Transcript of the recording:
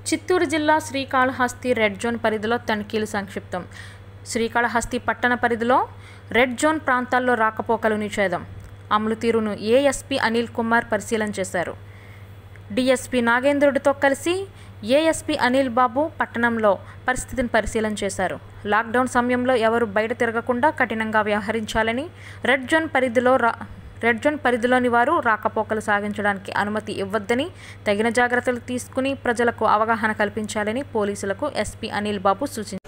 చిత్తూరు జిల్లా Srikalahasti red zone పరిధిలో తనిఖీలు సంక్షిప్తం శ్రీకాళహస్తి పట్టణ పరిధిలో రెడ్ జోన్ ప్రాంతాల్లో రాకపోకలు నిషేధం అమలు తీరును ఏఎస్పీ అనిల్ కుమార్ పరిశీలన చేశారు డిఎస్పీ నాగేంద్రుడితో కలిసి ఏఎస్పీ అనిల్ బాబు పట్టణంలో పరిస్థితిని పరిశీలన చేశారు లాక్డౌన్ సమయంలో ఎవరు బయట తిరగకుండా కఠినంగా వ్యవహరించాలని రెడ్ జోన్ పరిధిలో రా రెడ్ జోన్ పరిధిలోని వారు రాకపోకలు సాగించడానికి అనుమతి ఇవ్వద్దని తగిన జాగ్రత్తలు తీసుకుని ప్రజలకు అవగాహన కల్పించాలని పోలీసులకు ఎస్పీ అనిల్ బాబు సూచించారు